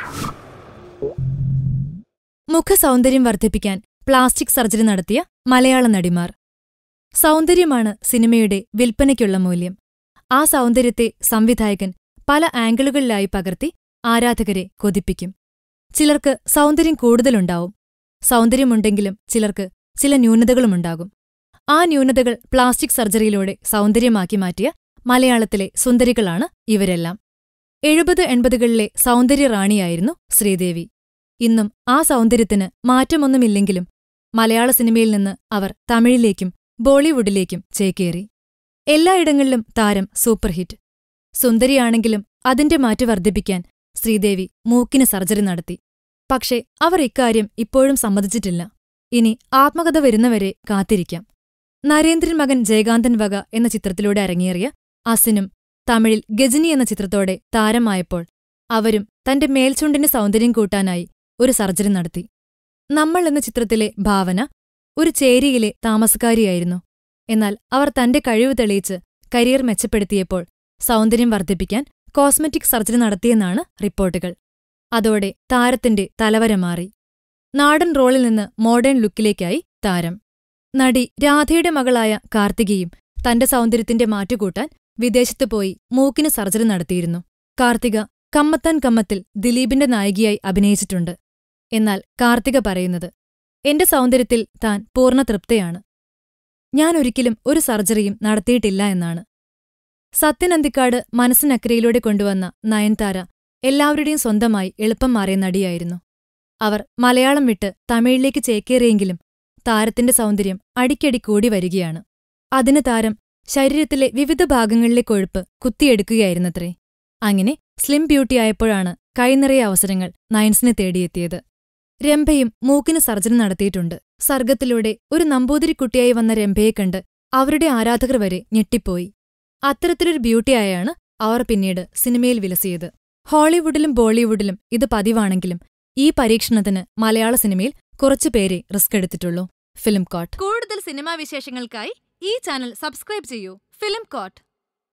മുഖസൗന്ദര്യം വർദ്ധിപ്പിക്കാൻ plastic surgery നടത്തിയ മലയാള നടിമാർ സൗന്ദര്യമാണ് സിനിമയുടെ വിൽപ്പനയ്ക്കുള്ള മൂല്യം ആ സൗന്ദര്യത്തെ സംവിധായകൻ പല ആംഗിളുകളിലായി പകർത്തി ആരാധകരെ കൊതിപ്പിക്കും ചിലർക്ക് സൗന്ദര്യം കൂടുതലുണ്ടാവും സൗന്ദര്യമുണ്ടെങ്കിലും ചിലർക്ക് ചില ന്യൂനതകളുമുണ്ടാകും ആ ന്യൂനതകൾ പ്ലാസ്റ്റിക് സർജറിയിലൂടെ സൗന്ദര്യമാക്കി മാറ്റിയ മലയാളത്തിലെ സുന്ദരികളാണ് ഇവരെല്ലാം എഴുപത് എൺപതുകളിലെ സൗന്ദര്യറാണിയായിരുന്നു ശ്രീദേവി ഇന്നും ആ സൗന്ദര്യത്തിന് മാറ്റമൊന്നുമില്ലെങ്കിലും മലയാള സിനിമയിൽ നിന്ന് അവർ തമിഴിലേക്കും ബോളിവുഡിലേക്കും ചേക്കേറി എല്ലായിടങ്ങളിലും താരം സൂപ്പർഹിറ്റ് സുന്ദരിയാണെങ്കിലും അതിന്റെ മാറ്റ് വർദ്ധിപ്പിക്കാൻ ശ്രീദേവി മൂക്കിന് സർജറി നടത്തി പക്ഷേ അവർ ഇക്കാര്യം ഇപ്പോഴും സമ്മതിച്ചിട്ടില്ല ഇനി ആത്മകഥ വരുന്നവരെ കാത്തിരിക്കാം നരേന്ദ്രൻ മകൻ ജയകാന്തൻ വക എന്ന ചിത്രത്തിലൂടെ അരങ്ങേറിയ അസിനും തമിഴിൽ ഗജനി എന്ന ചിത്രത്തോടെ താരമായപ്പോൾ അവരും തന്റെ മേൽചുണ്ടിന്റെ സൗന്ദര്യം കൂട്ടാനായി ഒരു സർജറി നടത്തി നമ്മൾ എന്ന ചിത്രത്തിലെ ഭാവന ഒരു ചേരിയിലെ താമസക്കാരിയായിരുന്നു എന്നാൽ അവർ തന്റെ കഴിവ് തെളിയിച്ച് കരിയർ മെച്ചപ്പെടുത്തിയപ്പോൾ സൗന്ദര്യം വർദ്ധിപ്പിക്കാൻ കോസ്മെറ്റിക് സർജറി നടത്തിയെന്നാണ് റിപ്പോർട്ടുകൾ അതോടെ താരത്തിന്റെ തലവര മാറി നാടൻ റോളിൽ നിന്ന് മോഡേൺ ലുക്കിലേക്കായി താരം നടി രാധയുടെ മകളായ കാർത്തികയും തന്റെ സൗന്ദര്യത്തിന്റെ മാറ്റുകൂട്ടാൻ വിദേശത്ത് പോയി മൂക്കിന് സർജറി നടത്തിയിരുന്നു കാർത്തിക കമ്മത്താൻ കമ്മത്തിൽ ദിലീപിന്റെ നായികയായി അഭിനയിച്ചിട്ടുണ്ട് എന്നാൽ കാർത്തിക പറയുന്നത് എന്റെ സൗന്ദര്യത്തിൽ താൻ പൂർണ്ണ തൃപ്തയാണ് ഞാനൊരിക്കലും ഒരു സർജറിയും നടത്തിയിട്ടില്ല എന്നാണ് സത്യനന്തിക്കാട് മനസ്സിനക്കരയിലൂടെ കൊണ്ടുവന്ന നയൻതാര എല്ലാവരുടെയും സ്വന്തമായി എളുപ്പം മാറിയ നടിയായിരുന്നു അവർ മലയാളം വിട്ട് തമിഴിലേക്ക് ചേക്കേറിയെങ്കിലും താരത്തിന്റെ സൗന്ദര്യം അടിക്കടി കൂടി വരികയാണ് അതിന് താരം ശരീരത്തിലെ വിവിധ ഭാഗങ്ങളിലെ കൊഴുപ്പ് കുത്തിയെടുക്കുകയായിരുന്നത്രേ അങ്ങനെ സ്ലിം ബ്യൂട്ടിയായപ്പോഴാണ് കൈനിറയ അവസരങ്ങൾ നയൻസിനെ തേടിയെത്തിയത് രംഭയും മൂക്കിന് സർജറി നടത്തിയിട്ടുണ്ട് സർഗത്തിലൂടെ ഒരു നമ്പൂതിരിക്കുട്ടിയായി വന്ന രംഭയെ കണ്ട് അവരുടെ ആരാധകർ വരെ ഞെട്ടിപ്പോയി അത്തരത്തിലൊരു ബ്യൂട്ടിയായാണ് അവർ പിന്നീട് സിനിമയിൽ വിലസിയത് ഹോളിവുഡിലും ബോളിവുഡിലും ഇത് പതിവാണെങ്കിലും ഈ പരീക്ഷണത്തിന് മലയാള സിനിമയിൽ കുറച്ചുപേരെ റിസ്ക് എടുത്തിട്ടുള്ളൂ ഫിലിം കോട്ട് കൂടുതൽ സിനിമാ വിശേഷങ്ങൾക്കായി ഈ ചാനൽ സബ്സ്ക്രൈബ് ചെയ്യൂ ഫിലിം കോട്ട്